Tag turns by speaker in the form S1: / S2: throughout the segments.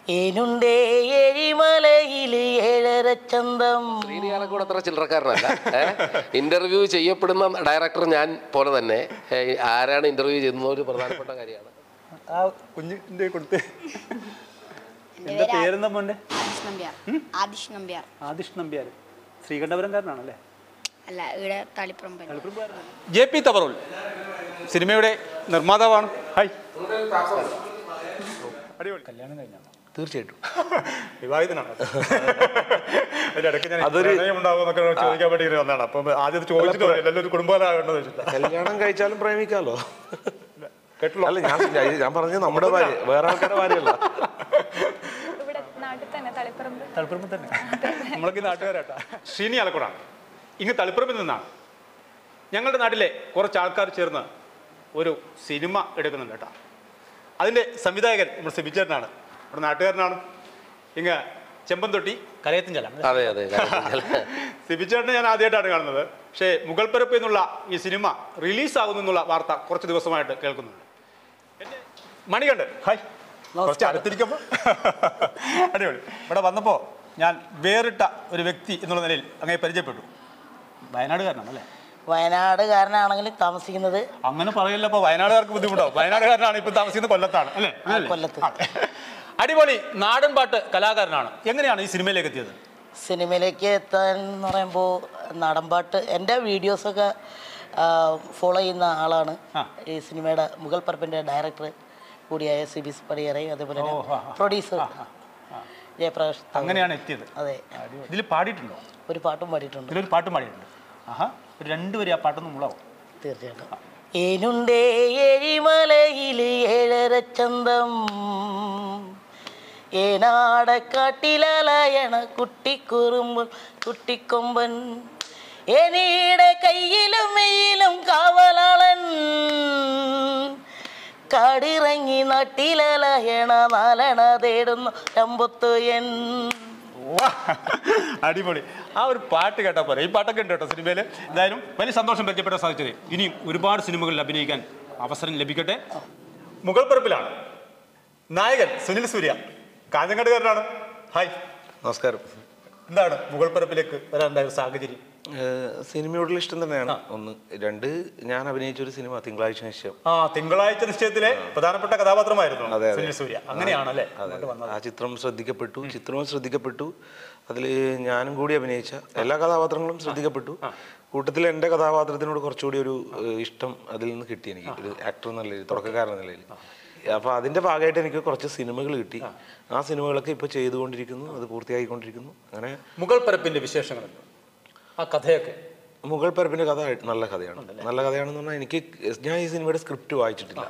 S1: ഏനുണ്ടേ എഴിമലയിൽ ഏഴര ചന്തം
S2: ശ്രീനിയാളെ കൂടെ അത്ര ചില്ലറക്കാരനല്ല ഇന്റർവ്യൂ ചെയ്യപ്പെടുന്ന ഡയറക്ടർ ഞാൻ പോലെ തന്നെ ഏ, ആരാണ് ഇന്റർവ്യൂ ചെയ്യുന്ന ഒരു പ്രധാനപ്പെട്ട കാര്യമാണ്
S3: ആ കുഞ്ഞിന്റെ കൊടുത്ത് എന്താ പേരെന്താ മോന്റെ
S4: ആദിഷ് നമ്പ്യാർ ആദിഷ് നമ്പ്യാർ
S3: ആദിഷ് നമ്പ്യാർ ശ്രീകണ്ഠപുരംകാരനാണല്ലേ
S4: അല്ല ഇവിടെ തളിപ്പറമ്പ്
S3: ജെ പി തവറോൾ സിനിമയുടെ നിർമ്മാതാവാണ് ഹായ് അടിപൊളി കല്യാണം കഴിഞ്ഞാണ്
S5: തീർച്ചയായിട്ടും
S3: വിവാഹിതനാണ് അതിന്റെ ഇടയ്ക്ക് ഞാൻ പ്രണയം ഉണ്ടാവുമെന്നൊക്കെ ചോദിക്കാൻ വേണ്ടി ഇങ്ങനെ വന്നതാണ് അപ്പം ആദ്യം ഇത് ചോദിച്ചിട്ട് പോയി. എല്ലാവരും ഒരു കുടുംബമാകേണ്ടത് വെച്ചിട്ട്
S5: കല്യാണം കഴിച്ചാലും പ്രേമിക്കാലോ
S3: കേട്ടുള്ളൂ
S5: അല്ല ഞാൻ ഞാൻ പറഞ്ഞത് നമ്മുടെ ഭാര്യ വേറെ ആൾക്കാരുടെ ഭാര്യയല്ല
S6: ഇവിടെ നാട്ടിൽ തന്നെ തളിപ്പറമ്പ്
S3: തളിപ്പറമ്പിൽ തന്നെ നമ്മളൊക്കെ ഈ നാട്ടുകാരാട്ടാ ശ്രീനി ആലക്കുടാണ് ഇങ്ങ് തളിപ്പറമ്പിൽ നിന്നാണ് ഞങ്ങളുടെ നാട്ടിലെ കുറച്ച് ആൾക്കാർ ചേർന്ന് ഒരു സിനിമ എടുക്കുന്നുണ്ട് കേട്ടോ അതിൻ്റെ സംവിധായകൻ നമ്മുടെ സിബിച്ചേട്ടനാണ് നമ്മുടെ നാട്ടുകാരനാണ് ഇങ്ങ് ചെമ്പന്തൊട്ടി കലയത്തിഞ്ചലാണ്
S2: അതെ അതെ കാര്യത്തിൽ.
S3: സിബിച്ചേട്ടനെ ഞാൻ ആദ്യമായിട്ടാണ് കാണുന്നത് പക്ഷേ മുഗൾപ്പരപ്പ് എന്നുള്ള ഈ സിനിമ റിലീസാകുന്നു എന്നുള്ള വാർത്ത കുറച്ച് ദിവസമായിട്ട് കേൾക്കുന്നുണ്ട് എൻ്റെ മണികണ്ട് ഹായ് കുറച്ച് അടുത്തിരിക്കുമ്പോൾ അടിപൊളി ഇവിടെ വന്നപ്പോൾ ഞാൻ വേറിട്ട ഒരു വ്യക്തി എന്നുള്ള നിലയിൽ അങ്ങനെ പരിചയപ്പെട്ടു വയനാടുകാരനാണ് അല്ലേ
S1: വയനാടുകാരനാണെങ്കിലും താമസിക്കുന്നത്
S3: അങ്ങനെ പറയല്ല ഇപ്പോൾ വയനാടുകാർക്ക് ബുദ്ധിമുട്ടാവും വയനാടുകാരനാണ് ഇപ്പം താമസിക്കുന്നത് കൊല്ലത്താണ് അല്ലേ അങ്ങനല്ലേ?
S1: കൊല്ലത്ത്.
S3: അതെ. അടിപൊളി നാടൻ പാട്ട് കലാകാരനാണ് എങ്ങനെയാണ് ഈ സിനിമയിലേക്ക് എത്തിയത്
S1: സിനിമയിലേക്ക് എത്താൻ എന്ന് പറയുമ്പോൾ നാടൻപാട്ട് എൻ്റെ വീഡിയോസൊക്കെ ഫോളോ ചെയ്യുന്ന ആളാണ്
S3: ആ.
S1: ഈ സിനിമയുടെ മുഗൾ പറപ്പിൻ്റെ ഡയറക്ടർ കൂടിയായ സി ബി പടിയറയും അതേപോലെ തന്നെ
S3: ഓ, ആ, ആ.
S1: പ്രൊഡ്യൂസർ ജയപ്രകാശ് തവർ.
S3: അങ്ങനെയാണ് എത്തിയത്
S1: അതെ
S3: ഇതിൽ പാടിയിട്ടുണ്ടോ
S1: ഒരു പാട്ടും പാടിയിട്ടുണ്ട്
S3: ഇതിലൊരു പാട്ട് പാടിയിട്ടുണ്ട് ആഹാ ഒരു രണ്ടുപേരും ആ പാട്ടൊന്നും മുളാവും
S1: തീർച്ചയായിട്ടും ഏനുണ്ടേ എഴിമലയിൽ ഏഴര ചന്തം ഏനാടക്കാട്ടിലയണ കുട്ടിക്കുറുമ്പ് കുട്ടിക്കൊമ്പൻ എനിയുടെ കയ്യിലും മെയ്യിലും കാവലാളൻ കാടിറങ്ങി നാട്ടിലയണ നാലണ തേടുന്നു രമ്പൊത്തു എൻ
S3: വാ, അടിപൊളി ആ ഒരു പാട്ട് കേട്ടാൽ പോലെ ഈ പാട്ടൊക്കെ ഉണ്ട് കേട്ടോ സിനിമയിൽ എന്തായാലും വലിയ സന്തോഷം പരിചയപ്പെടാൻ സാധിച്ചത് ഇനിയും ഒരുപാട് സിനിമകളിൽ അഭിനയിക്കാൻ അവസരം ലഭിക്കട്ടെ മുഗൾ പറപ്പിലാണ് നായകൻ സുനിൽ സൂര്യ കാഞ്ഞങ്ങാടുകാരനാണ് ഹായ്
S5: നമസ്കാരം
S3: എന്താണ് മുഗൾ പറപ്പിലേക്ക് വരാനുണ്ടായ ഒരു സാഹചര്യം
S5: ഏഹ് സിനിമയോടുള്ള ഇഷ്ടം തന്നെയാണ് ഒന്ന് രണ്ട് ഞാൻ അഭിനയിച്ച ഒരു സിനിമ തിങ്കളാഴ്ച നിശ്ചയം
S3: ആ തിങ്കളാഴ്ച നിശ്ചയത്തിലെ പ്രധാനപ്പെട്ട കഥാപാത്രമായിരുന്നു
S5: അതെ, അതെ.
S3: സുനിൽ സൂര്യ അങ്ങനെയാണല്ലേ
S5: അതെ
S3: അങ്ങോട്ട് വന്നത്
S5: ആ ചിത്രം ശ്രദ്ധിക്കപ്പെട്ടു ചിത്രവും ശ്രദ്ധിക്കപ്പെട്ടു അതിൽ ഞാനും കൂടി അഭിനയിച്ച എല്ലാ കഥാപാത്രങ്ങളും ശ്രദ്ധിക്കപ്പെട്ടു കൂട്ടത്തിൽ എൻ്റെ കഥാപാത്രത്തിനോട് കുറച്ചുകൂടി ഒരു ഏഹ്, ഇഷ്ടം അതിൽ നിന്ന് കിട്ടി എനിക്ക് ഒരു ആക്ടർ എന്ന നിലയിൽ തുടക്കക്കാരൻ എന്ന നിലയിൽ അപ്പോൾ അതിൻ്റെ ഭാഗമായിട്ട് എനിക്ക് കുറച്ച് സിനിമകൾ കിട്ടി ആ സിനിമകളൊക്കെ ഇപ്പോൾ ചെയ്തുകൊണ്ടിരിക്കുന്നു അത് പൂർത്തിയാക്കിക്കൊണ്ടിരിക്കുന്നു അങ്ങനെ
S3: മുഗൾ പരപ്പിന്റെ വിശേഷങ്ങൾ ആ കഥയൊക്കെ
S5: മുഗൾ പരപ്പിന്റെ കഥ നല്ല കഥയാണ് നല്ല കഥയാണെന്ന് പറഞ്ഞാൽ എനിക്ക് ഞാൻ ഈ സിനിമയുടെ സ്ക്രിപ്റ്റ് വായിച്ചിട്ടില്ല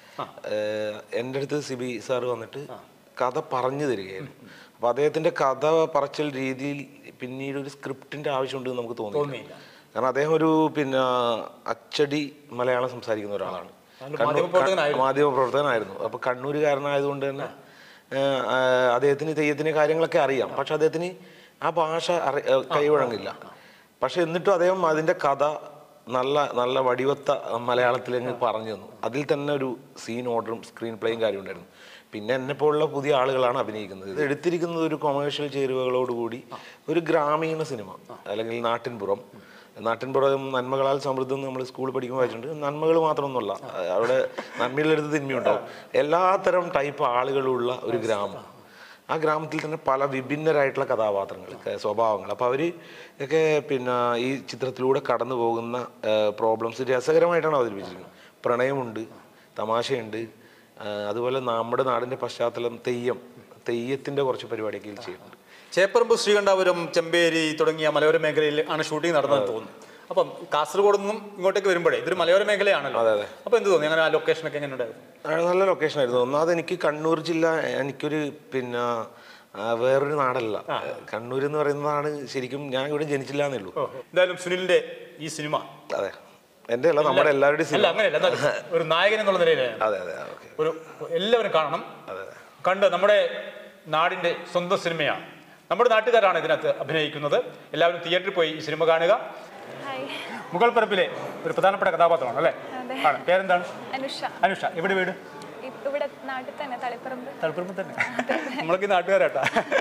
S5: ഏഹ് എൻ്റെ അടുത്ത് സിബി സാറ് വന്നിട്ട് കഥ പറഞ്ഞു തരികയായിരുന്നു അപ്പൊ അദ്ദേഹത്തിന്റെ കഥ പറച്ചൽ രീതിയിൽ പിന്നീട് ഒരു സ്ക്രിപ്റ്റിന്റെ ആവശ്യമുണ്ട് എന്ന് നമുക്ക് തോന്നിയില്ല കാരണം അദ്ദേഹം ഒരു പിന്നെ അച്ചടി മലയാളം സംസാരിക്കുന്ന ഒരാളാണ് കണ്ണൂർ-
S3: മാധ്യമപ്രവർത്തകനായിരുന്നു.
S5: മാധ്യമപ്രവർത്തകനായിരുന്നു അപ്പൊ കണ്ണൂരുകാരനായതുകൊണ്ട് തന്നെ ഏഹ്, ആഹ്, അദ്ദേഹത്തിന് തെയ്യത്തിന് കാര്യങ്ങളൊക്കെ അറിയാം പക്ഷെ അദ്ദേഹത്തിന് ആ ഭാഷ അറി ഏഹ്, കൈവഴങ്ങില്ല പക്ഷെ എന്നിട്ടും അദ്ദേഹം അതിന്റെ കഥ നല്ല നല്ല വടിവത്ത മലയാളത്തിൽ അങ്ങ് പറഞ്ഞു തന്നു അതിൽ തന്നെ ഒരു സീൻ ഓർഡറും സ്ക്രീൻ പ്ലേയും കാര്യം ഉണ്ടായിരുന്നു പിന്നെ എന്നെ പോലുള്ള പുതിയ ആളുകളാണ് അഭിനയിക്കുന്നത് ഇത് എടുത്തിരിക്കുന്നത് ഒരു കൊമേഴ്ഷ്യൽ ചേരുവകളോടുകൂടി ഒരു ഗ്രാമീണ സിനിമ അല്ലെങ്കിൽ നാട്ടിൻപുറം നാട്ടിൻപുറം നന്മകളാൽ സമൃദ്ധം നമ്മൾ സ്കൂളിൽ പഠിക്കുമ്പോൾ വായിച്ചിട്ടുണ്ട് നന്മകൾ മാത്രമൊന്നുമല്ല അവിടെ നന്മയിലെടുത്ത് തിന്മയുണ്ടാവും എല്ലാത്തരം ടൈപ്പ് ആളുകളുള്ള ഒരു ഗ്രാമം ആ ഗ്രാമത്തിൽ തന്നെ പല വിഭിന്നരായിട്ടുള്ള കഥാപാത്രങ്ങൾ ക- സ്വഭാവങ്ങൾ അപ്പോൾ അവർ ഒക്കെ പിന്നെ ഈ ചിത്രത്തിലൂടെ കടന്നു പോകുന്ന പ്രോബ്ലംസ് രസകരമായിട്ടാണ് അവതരിപ്പിച്ചിരിക്കുന്നത് പ്രണയമുണ്ട് തമാശയുണ്ട് ആ, അതുപോലെ നമ്മുടെ നാടിൻ്റെ പശ്ചാത്തലം തെയ്യം തെയ്യത്തിൻ്റെ കുറച്ച് പരിപാടിയൊക്കെ ഇതിൽ ചെയ്യുന്നുണ്ട്
S3: ചേപ്പറമ്പ് ശ്രീകണ്ഠാപുരം ചെമ്പേരി തുടങ്ങിയ മലയോര മേഖലയിൽ ആണ് ഷൂട്ടിംഗ് നടന്നതെന്ന് തോന്നുന്നു അപ്പം കാസർഗോഡ് നിന്നും ഇങ്ങോട്ടേക്ക് വരുമ്പോഴേ ഇതൊരു മലയോര മേഖലയാണല്ലോ
S5: അതെ, അതെ.
S3: അപ്പൊ എന്ത് തോന്നി അങ്ങനെ ആ ലൊക്കേഷനൊക്കെ എങ്ങനെ ഉണ്ടായിരുന്നു
S5: ആ, നല്ല ലൊക്കേഷൻ ആയിരുന്നു ഒന്നാമത് എനിക്ക് കണ്ണൂർ ജില്ല എനിക്കൊരു പിന്നെ ആ, വേറൊരു നാടല്ല കണ്ണൂർ എന്ന് പറയുന്നതാണ് ശരിക്കും ഞാൻ ഇവിടെ ജനിച്ചില്ല എന്നേ ഉള്ളൂ
S3: എന്തായാലും സുനിലിന്റെ ഈ സിനിമ
S5: അതെ എൻ്റെ അല്ല നമ്മുടെ എല്ലാവരുടെയും
S3: അല്ല
S5: സിനിമ
S3: അങ്ങനെയല്ല എന്നാലും ഒരു നായകൻ എന്നുള്ള നിലയിലാണ്
S5: അതെ അതെ ഓക്കെ
S3: ഒരു എല്ലാവരും കാണണം കണ്ട് നമ്മുടെ നാടിന്റെ സ്വന്തം സിനിമയാണ് നമ്മുടെ നാട്ടുകാരാണ് ഇതിനകത്ത് അഭിനയിക്കുന്നത് എല്ലാവരും തിയേറ്ററിൽ പോയി ഈ സിനിമ കാണുക
S6: ഹായ്
S3: മുഗൾ പരപ്പിലെ ഒരു പ്രധാനപ്പെട്ട കഥാപാത്രമാണ് അല്ലേ
S6: അതെ.
S3: ആണ് പേരെന്താണ്
S6: അനുഷ
S3: അനുഷ എവിടെ വീട്
S6: ഇ- ഇവിടെ നാട്ടിൽ തന്നെ തളിപ്പറമ്പ്
S3: തളിപ്പറമ്പ് തന്നെ നമ്മളൊക്കെ ഈ നാട്ടുകാരാട്ടാ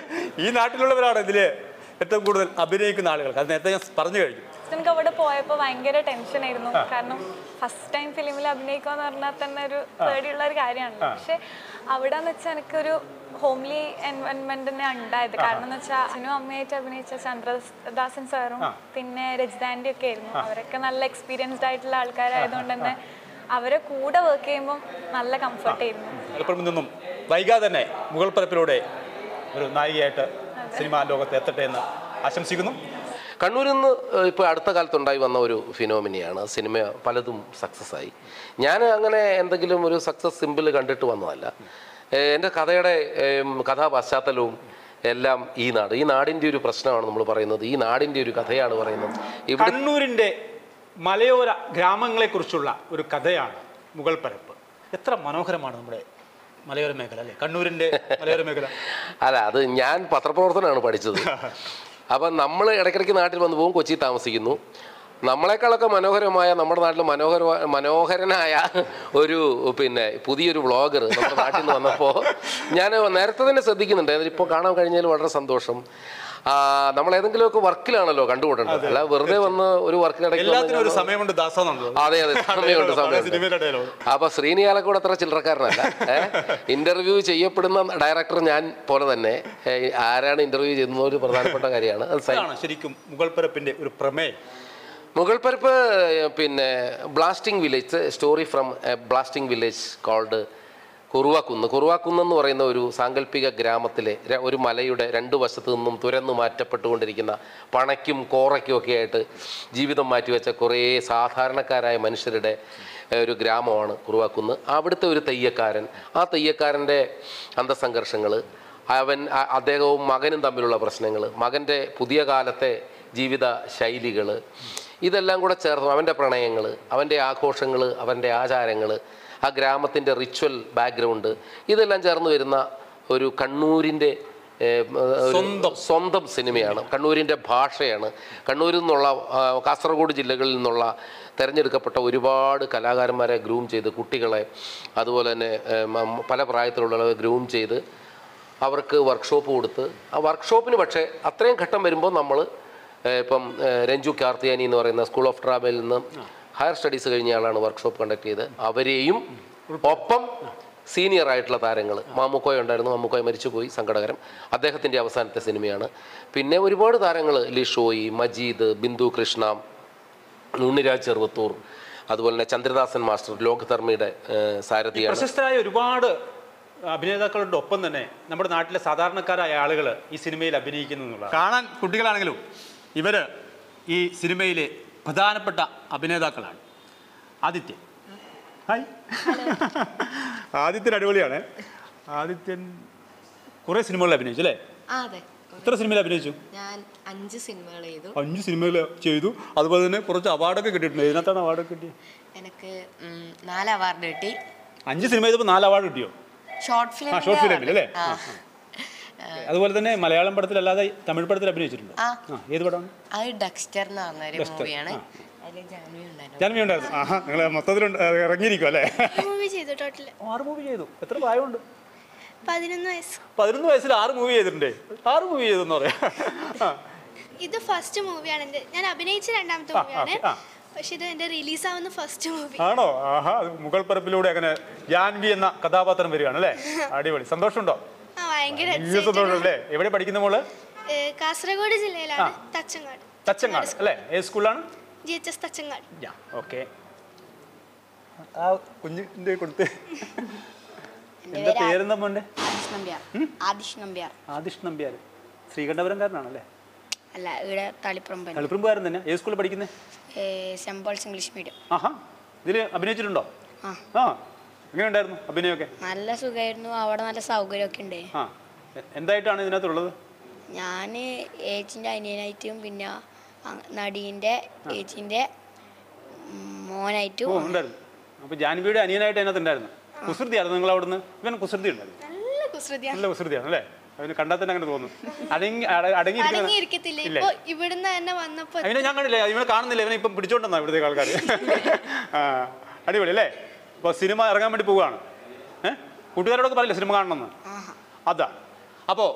S3: ഈ നാട്ടിലുള്ളവരാണ് ഇതില് ഏറ്റവും കൂടുതൽ അഭിനയിക്കുന്ന ആളുകൾ അത് നേരത്തെ ഞാൻ പറഞ്ഞു കഴിഞ്ഞു
S6: എനിക്ക് അവിടെ പോയപ്പോൾ ഭയങ്കര ടെൻഷനായിരുന്നു കാരണം ഫസ്റ്റ് ടൈം ഫിലിമിൽ അഭിനയിക്കുക എന്ന് പറഞ്ഞാൽ തന്നെ ഒരു പേടിയുള്ള ഒരു കാര്യമാണല്ലോ പക്ഷെ അവിടെ എന്ന് വെച്ചാൽ എനിക്കൊരു ഹോംലി എൻവയൺമെന്റ് തന്നെ ഉണ്ടായത് കാരണം എന്ന് വെച്ചാൽ അച്ഛനും അമ്മയായിട്ട് അഭിനയിച്ച ചന്ദ്രദാസൻ സാറും പിന്നെ രജിതാൻ്റെ ഒക്കെ ആയിരുന്നു അവരൊക്കെ നല്ല എക്സ്പീരിയൻസ്ഡ് ആയിട്ടുള്ള ആൾക്കാരായതുകൊണ്ട് തന്നെ അവരെ കൂടെ വർക്ക് ചെയ്യുമ്പോൾ നല്ല കംഫർട്ട് ആയിരുന്നു
S3: തളിപ്പറമ്പിൽ നിന്നും വൈകാതെ തന്നെ മുഗൾ പരപ്പിലൂടെ ഒരു നായികയായിട്ട് സിനിമാ ലോകത്ത് എത്തട്ടെ എന്ന് ആശംസിക്കുന്നു
S2: കണ്ണൂരിൽ നിന്ന് ഇപ്പോൾ അടുത്ത കാലത്തുണ്ടായി വന്ന ഒരു ഫിനോമിനിയാണ് സിനിമ പലതും സക്സസ് ആയി ഞാൻ അങ്ങനെ എന്തെങ്കിലും ഒരു സക്സസ് സിമ്പിൾ കണ്ടിട്ട് വന്നതല്ല ഏഹ് എൻ്റെ കഥയുടെ ഏം, കഥാ പശ്ചാത്തലവും എല്ലാം ഈ നാട് ഈ നാടിൻ്റെ ഒരു പ്രശ്നമാണ് നമ്മൾ പറയുന്നത് ഈ നാടിൻ്റെ ഒരു കഥയാണ് പറയുന്നത് ഇവിടെ
S3: കണ്ണൂരിന്റെ മലയോര ഗ്രാമങ്ങളെക്കുറിച്ചുള്ള ഒരു കഥയാണ് മുഗൾ പരപ്പ് എത്ര മനോഹരമാണ് നമ്മുടെ മലയോര മേഖല അല്ലേ കണ്ണൂരിന്റെ മലയോര മേഖല
S2: അല്ല അത് ഞാൻ പത്രപ്രവർത്തനമാണ് പഠിച്ചത് അപ്പം നമ്മൾ ഇടയ്ക്കിടയ്ക്ക് നാട്ടിൽ വന്നു പോകും കൊച്ചി താമസിക്കുന്നു നമ്മളെക്കാളൊക്കെ മനോഹരമായ നമ്മുടെ നാട്ടിൽ മനോഹര മനോഹരനായ ഒരു പിന്നെ പുതിയൊരു വ്ളോഗർ നമ്മുടെ നാട്ടിൽ നിന്ന് വന്നപ്പോൾ ഞാൻ നേരത്തെ തന്നെ ശ്രദ്ധിക്കുന്നുണ്ട് അതിലിപ്പോൾ കാണാൻ കഴിഞ്ഞതിൽ വളരെ സന്തോഷം ആ, നമ്മൾ ഏതെങ്കിലുമൊക്കെ വർക്കിലാണല്ലോ കണ്ടുകൊണ്ടത് അല്ല വെറുതെ വന്ന് ഒരു വർക്കിനിടയ്ക്ക് വന്ന്
S3: എല്ലാത്തിനും ഒരു
S2: ഞാൻ-
S3: സമയമുണ്ട് ദാസാന്നുണ്ടോ
S2: അതെ അതെ സമയമുണ്ട്
S3: പഴയ
S2: സമയമുണ്ട്
S3: സിനിമയിലെ dialogue.
S2: അപ്പൊ ശ്രീനിയാലക്കൂടെ അത്ര ചില്ലറക്കാരനല്ല ഇന്റർവ്യൂ ചെയ്യപ്പെടുന്ന ഡയറക്ടർ ഞാൻ പോലെ തന്നെ ഏ, ആരാണ് ഇന്റർവ്യൂ ചെയ്യുന്ന ഒരു പ്രധാനപ്പെട്ട കാര്യമാണ് അത് സൈ-
S3: ഇതാണ് ശരിക്കും മുഗൾ പരപ്പിന്റെ ഒരു പ്രമേയം
S2: മുഗൾ പരപ്പ് ഏ, പിന്നെ blasting village story from blasting village called Kuruvakkunnu Kuruvakkunnu എന്ന് പറയുന്ന ഒരു സാങ്കല്പിക ഗ്രാമത്തിലെ ര- ഒരു മലയുടെ രണ്ട് വശത്തു നിന്നും തുരന്നു മാറ്റപ്പെട്ടുകൊണ്ടിരിക്കുന്ന പണയ്ക്കും കോറയ്ക്കും ഒക്കെ ആയിട്ട് ജീവിതം മാറ്റിവെച്ച കുറേ സാധാരണക്കാരായ മനുഷ്യരുടെ ഏ, ഒരു ഗ്രാമമാണ് കുറുവാക്കുന്ന് അവിടുത്തെ ഒരു തെയ്യക്കാരൻ ആ തെയ്യക്കാരൻ്റെ അന്തസംഘർഷങ്ങൾ അവൻ അ- അദ്ദേഹവും മകനും തമ്മിലുള്ള പ്രശ്നങ്ങൾ മകൻ്റെ പുതിയ കാലത്തെ ജീവിത ശൈലികൾ ഇതെല്ലാം കൂടെ ചേർന്ന് അവൻ്റെ പ്രണയങ്ങൾ അവൻ്റെ ആഘോഷങ്ങൾ അവൻ്റെ ആചാരങ്ങൾ ആ ഗ്രാമത്തിൻ്റെ റിച്വൽ ബാക്ക്ഗ്രൗണ്ട് ഇതെല്ലാം ചേർന്ന് വരുന്ന ഒരു കണ്ണൂരിൻ്റെ ഏഹ്, ഒരു
S3: സ്വന്തം.
S2: സ്വന്തം സിനിമയാണ് കണ്ണൂരിൻ്റെ ഭാഷയാണ് കണ്ണൂരിൽ നിന്നുള്ള ആ, കാസർഗോഡ് ജില്ലകളിൽ നിന്നുള്ള തിരഞ്ഞെടുക്കപ്പെട്ട ഒരുപാട് കലാകാരന്മാരെ ഗ്രൂം ചെയ്ത് കുട്ടികളെ അതുപോലെ തന്നെ ഏഹ്, മ- പല പ്രായത്തിലുള്ളവരെ ഗ്രൂം ചെയ്ത് അവർക്ക് വർക്ക്ഷോപ്പ് കൊടുത്ത് ആ വർക്ക്ഷോപ്പിന് പക്ഷേ അത്രയും ഘട്ടം വരുമ്പോൾ നമ്മൾ ഇപ്പം ഏഹ്, രഞ്ജു കാർത്തിയാനി എന്ന് പറയുന്ന സ്കൂൾ ഓഫ് ഡ്രാമയിൽ നിന്ന് ഹയർ സ്റ്റഡീസ് കഴിഞ്ഞ ആളാണ് വർക്ക്ഷോപ്പ് കണ്ടക്ട് ചെയ്ത് അവരെയും ഒപ്പം സീനിയർ ആയിട്ടുള്ള താരങ്ങൾ മാമുക്കോയ ഉണ്ടായിരുന്നു മാമുക്കോയ മരിച്ചുപോയി സങ്കടകരം അദ്ദേഹത്തിൻ്റെ അവസാനത്തെ സിനിമയാണ് പിന്നെ ഒരുപാട് താരങ്ങൾ ലിഷോയി മജീദ് ബിന്ദു കൃഷ്ണ ഉണ്ണിരാജ് ചെറുവത്തൂർ അതുപോലെ തന്നെ ചന്ദ്രദാസൻ മാസ്റ്റർ ലോകധർമ്മിയുടെ ഏഹ്, സാരഥിയാണ്
S3: പ്രശസ്തരായ ഒരുപാട് അഭിനേതാക്കളുടെ ഒപ്പം തന്നെ നമ്മുടെ നാട്ടിലെ സാധാരണക്കാരായ ആളുകൾ ഈ സിനിമയിൽ അഭിനയിക്കുന്നു എന്നുള്ളത് കാണാൻ കുട്ടികളാണെങ്കിലും ഇവര് ഈ സിനിമയിലെ പ്രധാനപ്പെട്ട അഭിനേതാക്കളാണ് ആദിത്യൻ ഹായ് ആദിത്യൻ അടിപൊളിയാണ് ആദിത്യൻ കുറേ സിനിമകളിൽ അഭിനയിച്ചു അല്ലേ
S7: ആ അതെ
S3: എത്ര സിനിമയിൽ അഭിനയിച്ചു
S7: ഞാൻ അഞ്ച് സിനിമകൾ ചെയ്തു
S3: അഞ്ച് സിനിമയിൽ ചെയ്തു അതുപോലെ തന്നെ കുറച്ച് അവാർഡൊക്കെ കിട്ടിയിട്ടുണ്ട് ഇതിനകത്താണ് അവാർഡൊക്കെ കിട്ടിയത്
S7: എനിക്ക് ഉം, നാല് അവാർഡ് കിട്ടി
S3: അഞ്ച് സിനിമ ചെയ്തപ്പോൾ നാല് അവാർഡ് കിട്ടിയോ
S7: ഷോർട്ട്
S3: ആ
S7: ഫിലിം
S3: ഷോർട്ട് ഫിലിമിൽ അല്ലേ അതുപോലെ തന്നെ മലയാളം പടത്തിലല്ലാതെ തമിഴ് പടത്തിൽ അഭിനയിച്ചിട്ടുണ്ട്
S7: ആ.
S3: ആ ഏത് പടമാണ്
S7: അത് ഡെക്സ്റ്റർ എന്ന് പറഞ്ഞൊരു
S3: ഡെക്സ്റ്റർ,
S7: മൂവിയാണ്
S3: ആ.
S7: അതിൽ ജാൻവി ഉണ്ടായിരുന്നു
S3: ജാൻവി ഉണ്ടായിരുന്നു ആഹാ നിങ്ങൾ മൊത്തത്തിൽ ഇറങ്ങിയിരിക്കും അല്ലേ
S4: മൂവി ചെയ്തു ടോട്ടൽ
S3: ആറ് മൂവി ചെയ്തു എത്ര പ്രായമുണ്ട്
S4: പതിനൊന്ന് വയസ്സ്
S3: പതിനൊന്ന് വയസ്സിൽ ആറ് മൂവി ചെയ്തിട്ടുണ്ട് ആറ് മൂവി ചെയ്തെന്ന് പറയാം ആ,
S8: ഇത് ഫസ്റ്റ് മൂവിയാണ് എൻ്റെ ഞാൻ അഭിനയിച്ച രണ്ടാമത്തെ
S3: ആ,
S8: മൂവിയാണ്
S3: ആ.
S8: പക്ഷെ ഇത് എൻ്റെ റിലീസ് ആവുന്ന ഫസ്റ്റ് മൂവി
S3: ആണോ ആഹാ അത് മുഗൾ പരപ്പിലൂടെ അങ്ങനെ ജാൻവി എന്ന കഥാപാത്രം വരികയാണ് അല്ലേ അടിപൊളി സന്തോഷമുണ്ടോ
S8: ആ ഭയങ്കര
S3: വലിയ
S8: excited
S3: സന്തോഷം
S8: ആണ്.
S3: അല്ലേ എവിടെ പഠിക്കുന്ന മോള്
S8: ഏ, കാസർഗോഡ് ജില്ലയിലാണ്
S3: ആ.
S8: തച്ചങ്ങാട്
S3: തച്ചങ്ങാട് അല്ലേ ഏത് സ്കൂളിലാണ്
S8: ജി എച്ച് എസ് തച്ചങ്ങാട്
S3: യാ ഓക്കെ ആ കുഞ്ഞിൻ്റെ കൊടുത്ത്
S4: എൻ്റെ
S3: എന്താ
S4: പേര്
S3: പേരെന്താ മോൻ്റെ
S4: ആദിഷ് നമ്പ്യാർ ആദിഷ് നമ്പ്യാർ
S3: ആദിഷ് നമ്പ്യാർ ശ്രീകണ്ഠപുരംകാരനാണല്ലേ
S4: അല്ല ഇവിടെ തളിപ്പറമ്പൻ
S3: തളിപ്പുറമ്പുകാരൻ തന്നെ ഏത് സ്കൂളിൽ പഠിക്കുന്നത്
S4: സെന്റ് പോൾസ് ഇംഗ്ലീഷ് മീഡിയം
S3: ആഹാ ഇതിൽ അഭിനയിച്ചിട്ടുണ്ടോ
S4: ആ
S3: ആ എങ്ങനെ ഉണ്ടായിരുന്നു അഭിനയമൊക്കെ
S4: നല്ല സുഖമായിരുന്നു അവിടെ നല്ല സൗകര്യമൊക്കെ ഉണ്ട്
S3: ആ എ- എന്തായിട്ടാണ് ഇതിനകത്തുള്ളത്
S4: ഞാൻ ഏച്ചിൻ്റെ അനിയനായിട്ടും പിന്നെ അ- നടീൻ്റെ ഏച്ചിൻ്റെ മോനായിട്ടും
S3: ഓ ഉണ്ടായിരുന്നു അപ്പോൾ ജാൻവിയുടെ അനിയനായിട്ട് അതിനകത്ത് ഉണ്ടായിരുന്നു കുസൃതിയായിരുന്നു നിങ്ങൾ അവിടുന്ന് ഇവൻ കുസൃതി ഉണ്ടായിരുന്നു
S8: നല്ല കുസൃതിയാണ്
S3: നല്ല കുസൃതിയാണ് അല്ലേ അവന് കണ്ടാൽ തന്നെ അങ്ങനെ തോന്നും അടങ്ങി അട- അടങ്ങിയിരിക്കുന്ന
S8: അടങ്ങിയിരിക്കത്തില്ല
S3: ഇല്ലേ?
S8: ഇപ്പൊ ഇവിടുന്ന് തന്നെ വന്നപ്പോ
S3: അവനെ ഞാൻ കണ്ടില്ല ഇവനെ കാണുന്നില്ല ഇവനെ ഇപ്പം പിടിച്ചോണ്ടെന്നാ ഇവിടുത്തെ ആൾക്കാർ ആ അടിപൊളി അല്ലേ അപ്പോൾ സിനിമ ഇറങ്ങാൻ വേണ്ടി പോവുകയാണ് ഏ കൂട്ടുകാരോടൊക്കെ പറയില്ല സിനിമ കാണണമെന്ന് അതാണ് അപ്പോൾ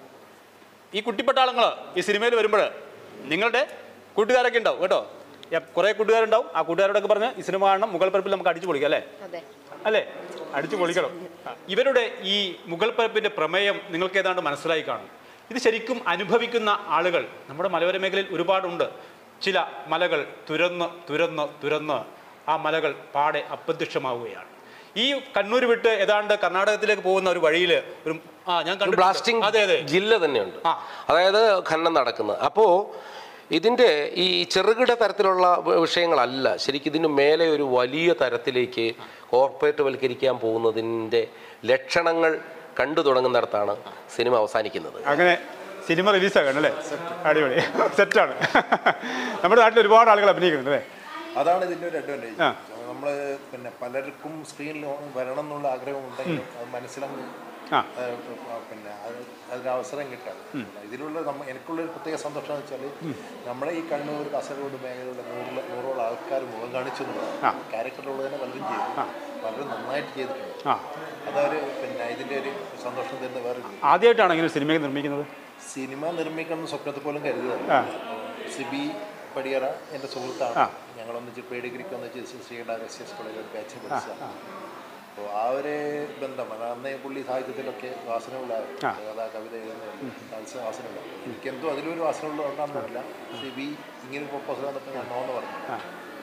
S3: ഈ കുട്ടിപ്പട്ടാളങ്ങൾ ഈ സിനിമയിൽ വരുമ്പോൾ നിങ്ങളുടെ കൂട്ടുകാരൊക്കെ ഉണ്ടാവും കേട്ടോ എ- കുറേ കൂട്ടുകാരുണ്ടാവും ആ കൂട്ടുകാരോടൊക്കെ പറഞ്ഞ് ഈ സിനിമ കാണണം മുഗൾ പരപ്പിൽ നമുക്ക് അടിച്ചു പൊളിക്കാം അല്ലേ
S7: അതെ
S3: അല്ലേ അടിച്ചു പൊളിക്കണം ആ, ഇവരുടെ ഈ മുഗൾ പരപ്പിന്റെ പ്രമേയം നിങ്ങൾക്ക് ഏതാണ്ട് മനസ്സിലായി കാണും ഇത് ശരിക്കും അനുഭവിക്കുന്ന ആളുകൾ നമ്മുടെ മലയോര മേഖലയിൽ ഒരുപാടുണ്ട് ചില മലകൾ തുരന്ന് തുരന്ന് തുരന്ന് ആ മലകൾ പാടെ അപ്രത്യക്ഷമാവുകയാണ് ഈ കണ്ണൂർ വിട്ട് ഏതാണ്ട് കർണാടകത്തിലേക്ക് പോകുന്ന ഒരു വഴിയിൽ ഒരു ആ ഞാൻ
S2: ഒരു
S3: കണ്ടിട്ടുണ്ട്.
S2: ബ്ലാസ്റ്റിംഗ്
S3: അതെ അതെ
S2: ജില്ല തന്നെയുണ്ട്
S3: ആ.
S2: അതായത് ഖനനം നടക്കുന്നത് അപ്പോൾ ഇതിൻ്റെ ഈ ചെറുകിട തരത്തിലുള്ള വ- വിഷയങ്ങളല്ല ശരിക്കും ഇതിന് മേലെ ഒരു വലിയ തരത്തിലേക്ക് കോർപ്പറേറ്റ് വൽക്കരിക്കാൻ പോകുന്നതിൻ്റെ ലക്ഷണങ്ങൾ കണ്ടു തുടങ്ങുന്നിടത്താണ് സിനിമ അവസാനിക്കുന്നത്
S3: അങ്ങനെ സിനിമ റിലീസാകണം അല്ലേ അടിപൊളി സെറ്റാണ് നമ്മുടെ നാട്ടിൽ ഒരുപാട് ആളുകൾ അഭിനയിക്കുന്നുണ്ട് അല്ലേ
S9: അതാണ് ഇതിൻ്റെ ഒരു അഡ്വാൻറ്റേജ്
S3: ആ.
S9: നമ്മൾ പിന്നെ പലർക്കും സ്ക്രീനിൽ വരണം എന്നുള്ള ആഗ്രഹം ഉണ്ടെങ്കിലും അത് മനസ്സിലങ്ങ്
S3: ആ.
S9: ഏഹ്, പിന്നെ അത് അതിന് അവസരം കിട്ടാതെ ഇതിലുള്ള നമ്മ എനിക്കുള്ളൊരു പ്രത്യേക സന്തോഷം എന്ന് വെച്ചാൽ നമ്മുടെ ഈ കണ്ണൂർ കാസർഗോഡ് മേഖലയിലുള്ള നൂറിൽ നൂറോളം ആൾക്കാർ മുഖം കാണിച്ചു എന്നുള്ളതാണ് ക്യാരക്ടറുള്ളത് തന്നെ പലരും ചെയ്തു പലരും നന്നായിട്ട് ചെയ്തിട്ടുണ്ട്
S3: ആ
S9: അതൊരു പിന്നെ ഇതിൻ്റെ ഒരു സന്തോഷം തരുന്ന വേറെ
S3: ആദ്യമായിട്ടാണ് ഇങ്ങനെ ഒരു സിനിമ നിർമ്മിക്കുന്നത്
S9: സിനിമ നിർമ്മിക്കണം സ്വപ്നത്തിൽ പോലും കരുതുക
S3: ആ.
S9: സിബി പടിയറ എൻ്റെ സുഹൃത്താണ്
S3: ആ.
S9: ഞങ്ങളൊന്നിച്ച് പ്രീ ഡിഗ്രിക്ക് ഒന്നിച്ച് ശ്രീയുടെ എസ് എസ് കോളേജിൽ ബാച്ച് പഠിച്ചതാണ് അപ്പോൾ ആ ഒരു ബന്ധം അത് അന്നേ പുള്ളി സാഹിത്യത്തിലൊക്കെ വാസനയുള്ളായിരുന്നു കഥ കവിത എഴുതുന്നതിൽ സാഹിത്യ വാസനയുണ്ടായിരുന്നു എനിക്കെന്തോ അതിലൊരു വാസന ഉള്ളതുകൊണ്ടാണെന്നില്ല സിബി ഇങ്ങനെ പ്രൊപ്പോസൽ വന്നപ്പോൾ ഞാൻ നോന്ന് പറഞ്ഞു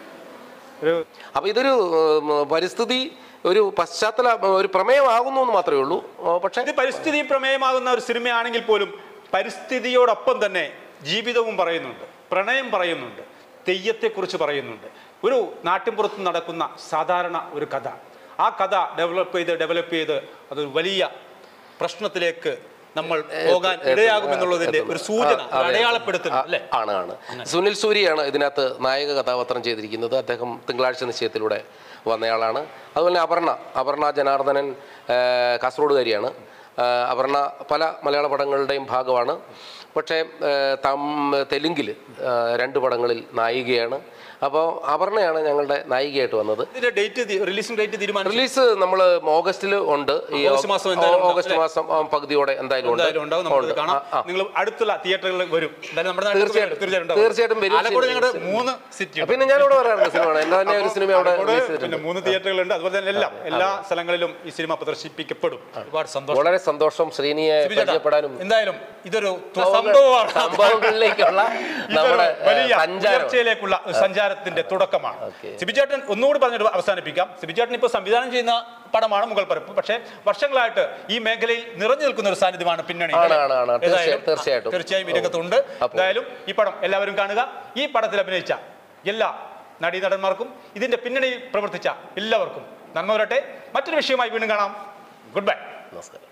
S3: ഒരു
S2: അപ്പോൾ ഇതൊരു ഉം, പരിസ്ഥിതി ഒരു പശ്ചാത്തല ഒരു പ്രമേയമാകുന്നു എന്ന് മാത്രമേ ഉള്ളൂ ആ, പക്ഷേ
S3: ഇത് പരിസ്ഥിതി പ്രമേയമാകുന്ന ഒരു സിനിമയാണെങ്കിൽ പോലും പരിസ്ഥിതിയോടൊപ്പം തന്നെ ജീവിതവും പറയുന്നുണ്ട് പ്രണയം പറയുന്നുണ്ട് തെയ്യത്തെക്കുറിച്ച് പറയുന്നുണ്ട് ഒരു നാട്ടിൻപുറത്ത് നടക്കുന്ന സാധാരണ ഒരു കഥ ആ കഥ ഡെവലപ്പ് ചെയ്ത് ഡെവലപ്പ് ചെയ്ത് അതൊരു വലിയ പ്രശ്നത്തിലേക്ക് നമ്മൾ പോകാൻ ഇടയാകുമെന്നുള്ളതിന്റെ ഒരു സൂചന
S2: ആ, അതെ.
S3: അടയാളപ്പെടുത്തുന്നു അല്ലേ
S2: ആണ് ആണ് സുനിൽ സൂരിയാണ് ഇതിനകത്ത് നായക കഥാപാത്രം ചെയ്തിരിക്കുന്നത് അദ്ദേഹം തിങ്കളാഴ്ച നിശ്ചയത്തിലൂടെ വന്നയാളാണ് അതുപോലെ തന്നെ അപർണ അപർണ ജനാർദ്ദനൻ ആ, കാസർഗോഡുകാരിയാണ് ആ, അപർണ പല മലയാള പടങ്ങളുടെയും ഭാഗമാണ് പക്ഷേ ആ, തം തെലുങ്കിൽ ആ, രണ്ട് പടങ്ങളിൽ നായികയാണ് അപ്പോൾ അപർണയാണ് ഞങ്ങളുടെ നായികയായിട്ട് വന്നത്
S3: ഇതിന്റെ ഡേറ്റ് റിലീസിംഗ് ഡേറ്റ് തീരുമാനിച്ചു
S2: റിലീസ് നമ്മൾ ഓഗസ്റ്റിൽ ഉണ്ട് ഈ
S3: ഓഗസ്റ്റ് മാസം എന്തായാലും ഉണ്ടാവും,
S2: ഓഗസ്റ്റ്
S3: അല്ലേ?
S2: മാസം ആ, പകുതിയോടെ എന്തായാലും ഉണ്ട്
S3: എന്തായാലും ഉണ്ടാവും നമ്മൾ
S2: ഉണ്ട്.
S3: കാണാം
S2: ആ, ആ.
S3: നിങ്ങൾ അടുത്തുള്ള തിയേറ്ററുകളിൽ വരും എന്തായാലും നമ്മുടെ നാട്ടിൽ
S2: തീർച്ചയായിട്ടും.
S3: തീർച്ചയായിട്ടും ഉണ്ടാവും.
S2: തീർച്ചയായിട്ടും വരും.
S3: ആലക്കോട് ഞങ്ങളുടെ മൂന്ന് സിറ്റി
S2: പിന്നെ ഞാനിവിടെ വരാറുണ്ട് സിനിമ എൻ്റെ തന്നെ ഒരു സിനിമ അവിടെ
S3: ആലക്കോട്
S2: release
S3: പിന്നെ
S2: ചെയ്തിട്ടുണ്ട്.
S3: മൂന്ന് തിയേറ്ററുകളുണ്ട് അതുപോലെ തന്നെ എല്ലാം എല്ലാ സ്ഥലങ്ങളിലും ഈ സിനിമ പ്രദർശിപ്പിക്കപ്പെടും ഒരുപാട് സന്തോഷം
S2: വളരെ സന്തോഷം ശ്രീനിയെ
S3: സിബി ചേട്ടാ,
S2: പരിചയപ്പെടാനും
S3: എന്തായാലും ഇതൊരു ത്വ-
S2: സംഭവങ്ങൾ-
S3: സംഭവമാണ്
S2: സംഭവങ്ങളിലേക്കുള്ള
S3: ഇതൊരു
S2: നമ്മുടെ
S3: വലിയ
S2: സഞ്ചാരം
S3: ഉയർച്ചയിലേക്കുള്ള ഒരു സഞ്ചാരത്തിന്റെ തുടക്കമാണ്
S2: ഓക്കേ.
S3: സിബിചേട്ടൻ ഒന്നുകൂടി പറഞ്ഞിട്ട് അവസാനിപ്പിക്കാം സിബിചേട്ടൻ ഇപ്പോൾ സംവിധാനം ചെയ്യുന്ന പടമാണ് മുഗൾ പരപ്പ് പക്ഷേ വർഷങ്ങളായിട്ട് ഈ മേഖലയിൽ നിറഞ്ഞു നിൽക്കുന്ന ഒരു സാന്നിധ്യമാണ് പിന്നണി
S2: ആണ്, ആണ്, ആണ്.
S3: ഏതായാലും,
S2: തീർച്ചയായും, തീർച്ചയായിട്ടും.
S3: തീർച്ചയായും ഈ രംഗത്തുണ്ട്
S2: അപ്പോൾ-
S3: എന്തായാലും ഈ പടം എല്ലാവരും കാണുക ഈ പടത്തിൽ അഭിനയിച്ച എല്ലാ നടീനടന്മാർക്കും ഇതിന്റെ പിന്നണിയിൽ പ്രവർത്തിച്ച എല്ലാവർക്കും നന്മ വരട്ടെ മറ്റൊരു വിഷയമായി വീണ്ടും കാണാം ഗുഡ് ബൈ
S2: നമസ്കാരം